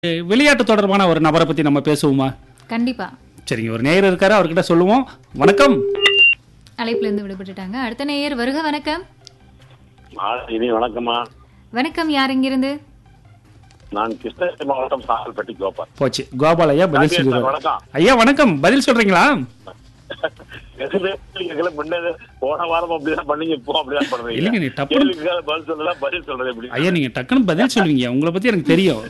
விளையாட்டு தொடர்பான ஒரு நபரை பத்தி நம்ம பேசுவோமா கண்டிப்பா சரிங்க ஒரு நேயர் இருக்காரு அவர்கிட்ட சொல்லுவோம் வணக்கம் அழைப்புல இருந்து விடுபட்டுட்டாங்க அடுத்த நேயர் வருக வணக்கம் இனி வணக்கம்மா வணக்கம் யார் இங்கிருந்து நான் கிருஷ்ணகிரி மாவட்டம் சாகல்பட்டி கோபால் போச்சு கோபால் ஐயா பதில் ராஜேஷ் சார், சொல்லுவார் வணக்கம் ஐயா வணக்கம் பதில் சொல்றீங்களா எங்களை முன்னே போன வாரம் அப்படிதான் பண்ணீங்க இப்போ அப்படிதான் பண்றீங்க இல்லைங்க, நீ டப்புனு- கேள்விக்கு பதில் சொல்லல பதில் சொல்றது எப்படி ஐயா நீங்க டக்குன்னு பதில் சொல்லுவீங்க உங்களை பத்தி எனக்கு தெரியும்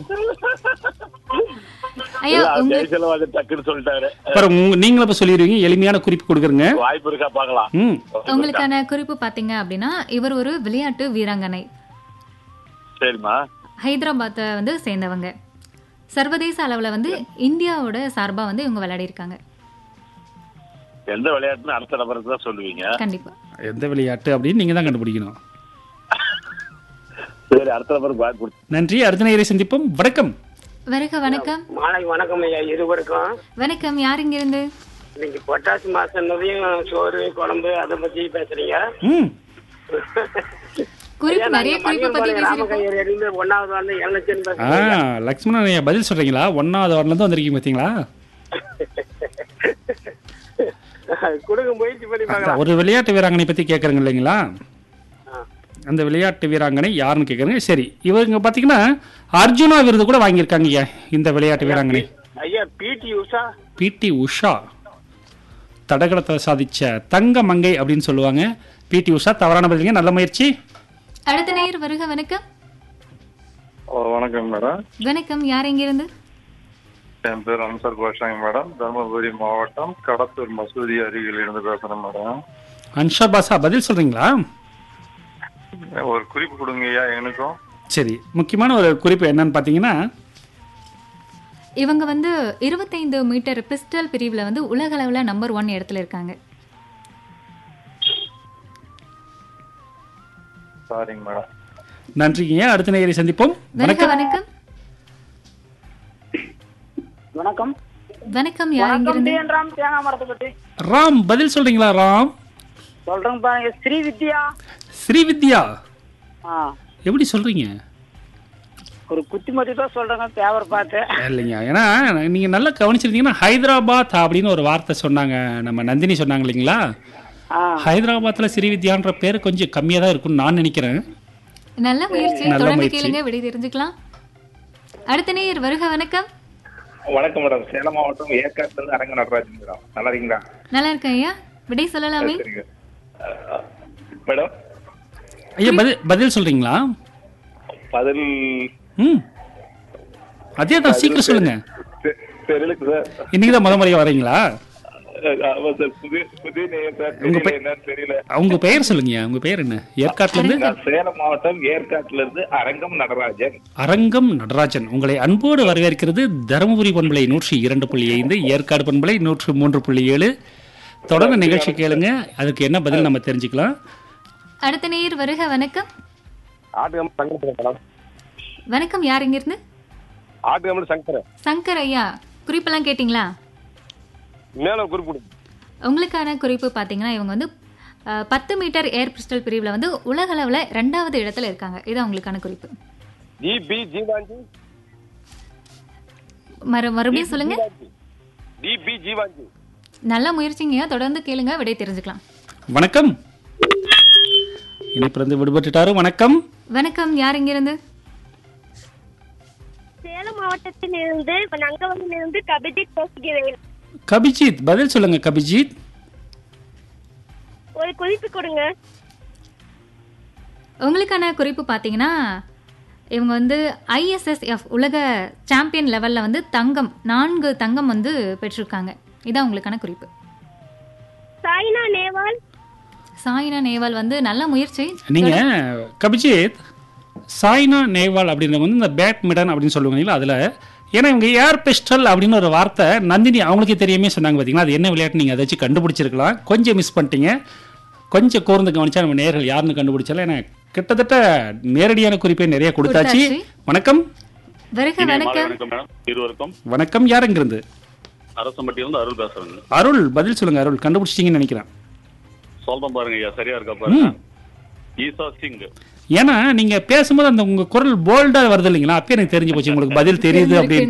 ஐயா இல்ல, உங்க ஜெயசலம் அது டக்குன்னு சொல்லிட்டாரு அப்புறம் உங்க நீங்களும் இப்ப சொல்லிடுவீங்க எளிமையான குறிப்பு கொடுக்குறேங்க வாய்ப்பு இருக்கா பார்க்கலாம் ம் உங்களுக்கான குறிப்பு பாத்தீங்க அப்படின்னா இவர் ஒரு விளையாட்டு வீராங்கனை சரிம்மா ஹைதராபாத்தை வந்து சேர்ந்தவங்க சர்வதேச அளவுல வந்து இந்தியாவோட சார்பா வந்து இவங்க விளையாடி இருக்காங்க எந்த விளையாட்டுன்னு அடுத்த நபருக்கு தான் சொல்லுவீங்க கண்டிப்பா எந்த விளையாட்டு அப்படின்னு நீங்க தான் கண்டுபிடிக்கணும் சரி அடுத்த நபருக்கு வாய்ப்பு கொடுத்து நன்றி அடுத்த நேயரை சந்திப்போம் வணக்கம் வருக வணக்கம் மாலை வணக்கம் ஐயா இருவருக்கும் வணக்கம் யார் இங்கிருந்து இன்னைக்கு பொட்டாசி மாசம்னதையும் சோறு குழம்பு அதை பத்தி பேசுறீங்க ம் குறிப்பு ஐயா, நிறைய நாங்க குறிப்பு பத்தி மணியம்பாளையம் பேசிருக்கோம் ராமகையர் இருந்து ஒன்னாவது வந்து எண்ணச்சன் ஆ பேசுறீங்க லக்ஷ்மணன் ஐயா பதில் சொல்றீங்களா ஒன்னாவது வார்டில இருந்து வந்திருக்கீங்க பாத்தீங்களா கொடுங்க முயற்சி பண்ணி பார்க்கலாம் ஒரு விளையாட்டு வீராங்கனை பத்தி கேக்குறீங்க இல்லைங்களா அந்த விளையாட்டு வீராங்கனை யாருன்னு கேக்குறீங்க சரி இவங்க பாத்தீங்கன்னா அர்ஜுனா விருது கூட வாங்கியிருக்காங்க ஐயா இந்த விளையாட்டு வீராங்கனை ஐயா பிடி உஷா பிடி உஷா தடகளத்தை சாதிச்ச தங்க மங்கை அப்படின்னு சொல்லுவாங்க பிடி உஷா தவறான பதிலுங்க நல்ல முயற்சி அடுத்த நேயர் வருக வணக்கம் வணக்கம் மேடம் வணக்கம் யார் இங்கிருந்து என் பேர் அன்சர் கோஷாங்க மேடம் தருமபுரி மாவட்டம் கடத்தூர் மசூதி அருகில் இருந்து பேசுறேன் மேடம் அன்ஷர் பாஷா பதில் சொல்றீங்களா ஒரு குறிப்பு கொடுங்க ஐயா எனக்கும் சரி முக்கியமான ஒரு குறிப்பு என்னன்னு பாத்தீங்கன்னா இவங்க வந்து இருபத்தைந்து மீட்டர் பிஸ்டல் பிரிவுல வந்து உலக அளவுல நம்பர் ஒன் இடத்துல இருக்காங்க சாரிங்க மேடம் நன்றிங்க அடுத்த நேயரை சந்திப்போம் வருக வணக்கம் வணக்கம் வணக்கம் வணக்கம் யார் இங்கிருந்து ராம் தேங்காய் மரத்தை ராம் பதில் சொல்றீங்களா ராம் சொல்றேங்க பாருங்க ஸ்ரீ வித்யா ஸ்ரீவித்யா ஆ எப்படி சொல்றீங்க ஒரு குத்தி மத்தி தான் சொல்றேங்க பேப்பர் பார்த்து இல்லைங்க ஏன்னா நீங்க நல்லா கவனிச்சிருந்தீங்கன்னா ஹைதராபாத் அப்படின்னு ஒரு வார்த்தை சொன்னாங்க நம்ம நந்தினி சொன்னாங்க இல்லைங்களா ஆ ஹைதராபாத்ல ஸ்ரீவித்யான்ற பேர் கொஞ்சம் கம்மியா தான் இருக்கும்னு நான் நினைக்கிறேன் நல்ல முயற்சி நல்ல தொடர்ந்து முயற்சி. கேளுங்க விடை தெரிஞ்சுக்கலாம் அடுத்த நேயர் வருக வணக்கம் வணக்கம் மேடம் சேலம் மாவட்டம் ஏற்காட்டுல இருந்து அரங்க நடராஜன் மேடம் நல்லா இருக்கீங்களா நல்லா இருக்கேன் ஐயா விடை சொல்லலாமே சரிங்க அஹ், மேடம் ஐயா பதில் பதில் சொல்றீங்களா பதில் ம் அதே தான் சீக்கிரம் சொல்லுங்க தெ- தெரியலுக்கு சார் இன்னைக்கு தான் முத முறையா வரீங்களா அஹ், ஆமா சார் புதிய புதிய நேயம் சார் உங்க தெரியல பெ- என்னன்னு தெரியல உங்க பெயர் சொல்லுங்க உங்க பெயர் என்ன ஏற்காட்டுல இருந்து நான் சேலம் மாவட்டம் ஏற்காட்டுல இருந்து அரங்கம் நடராஜன் அரங்கம் நடராஜன் உங்களை அன்போடு வரவேற்கிறது தருமபுரி பண்பலை நூற்றி இரண்டு புள்ளி ஐந்து ஏற்காடு பண்பலை நூற்று மூன்று புள்ளி ஏழு தொடர்ந்து நிகழ்ச்சி கேளுங்க அதுக்கு என்ன பதில் நம்ம தெரிஞ்சுக்கலாம் அடுத்த நேயர் வருக வணக்கம் ஆட்டுகம்பு சங்கரன் மேடம் வணக்கம் யார் இங்கிருந்து ஆட்டுகம்பு சங்கரன் சங்கர் ஐயா குறிப்பெல்லாம் கேட்டிங்களா மேல குறிப்பிடு உங்களுக்கான குறிப்பு பார்த்தீங்கன்னா இவங்க வந்து அஹ், பத்து மீட்டர் ஏர் பிஸ்டல் பிரிவில் வந்து உலக அளவில் ரெண்டாவது இடத்துல இருக்காங்க இதுதான் உங்களுக்கான குறிப்பு ஜி பி ஜீவாஞ்சி மறு மறுபடியும் சொல்லுங்க டி பி ஜீவாஞ்சி நல்ல முயற்சிங்க தொடர்ந்து கேளுங்க விடை தெரிஞ்சுக்கலாம் வணக்கம் இணைப்பிலிருந்து விடுபட்டுட்டாரு வணக்கம் வணக்கம் யார் இங்கிருந்து சேலம் மாவட்டத்திலிருந்து நங்கவனிலிருந்து கபிஜித் பேசுகிறேன் கபிஜித் பதில் சொல்லுங்க கபிஜித் ஒரு குறிப்பு கொடுங்க உங்களுக்கான குறிப்பு பார்த்தீங்கன்னா இவங்க வந்து ஐஎஸ்எஸ்எஃப் உலக சாம்பியன் லெவலில் வந்து தங்கம் நான்கு தங்கம் வந்து பெற்றிருக்காங்க இதான் உங்களுக்கான குறிப்பு சாய்னா நேவால் சாய்னா நேவால் வந்து நல்ல முயற்சி நீங்க கபிஜித் சாய்னா நேவால் அப்படின்றவங்க வந்து இந்த பேட்மிண்டன் அப்படின்னு சொல்லுவாங்க இல்லைங்களா அதுல ஏன்னா இவங்க ஏர் பிஸ்டல் அப்படின்னு ஒரு வார்த்தை நந்தினி அவங்களுக்கே தெரியாமே சொன்னாங்க பார்த்தீங்களா அது என்ன விளையாட்டு நீங்கள் அதை வச்சு கண்டுபிடிச்சிருக்கலாம் கொஞ்சம் மிஸ் பண்ணிட்டீங்க கொஞ்சம் கூர்ந்து கவனிச்சா நம்ம நேர்கள் யாருன்னு கண்டுபிடிச்சாலும் ஏன்னா கிட்டத்தட்ட நேரடியான குறிப்பை நிறைய கொடுத்தாச்சு கொடுத்தாச்சு. வணக்கம் வருக இனிய மாலை வணக்கம் வணக்கம் மேடம் இருவருக்கும் வணக்கம் யார் இங்கிருந்து அரசம்பட்டியிலிருந்து அருள் பேசுறேங்க அருள் பதில் சொல்லுங்க அருள் கண்டுபிடிச்சிட்டீங்கன்னு நினைக்கிறேன் சொல்றேன் பாருங்க ஐயா சரியா இருக்கா பாருங்க ஈசா சிங் ஏன்னா நீங்க பேசும்போது அந்த உங்க குரல் போல்டா வருது இல்லைங்களா அப்பயே எனக்கு தெரிஞ்சு போச்சு உங்களுக்கு பதில் தெரியுது அப்படின்னு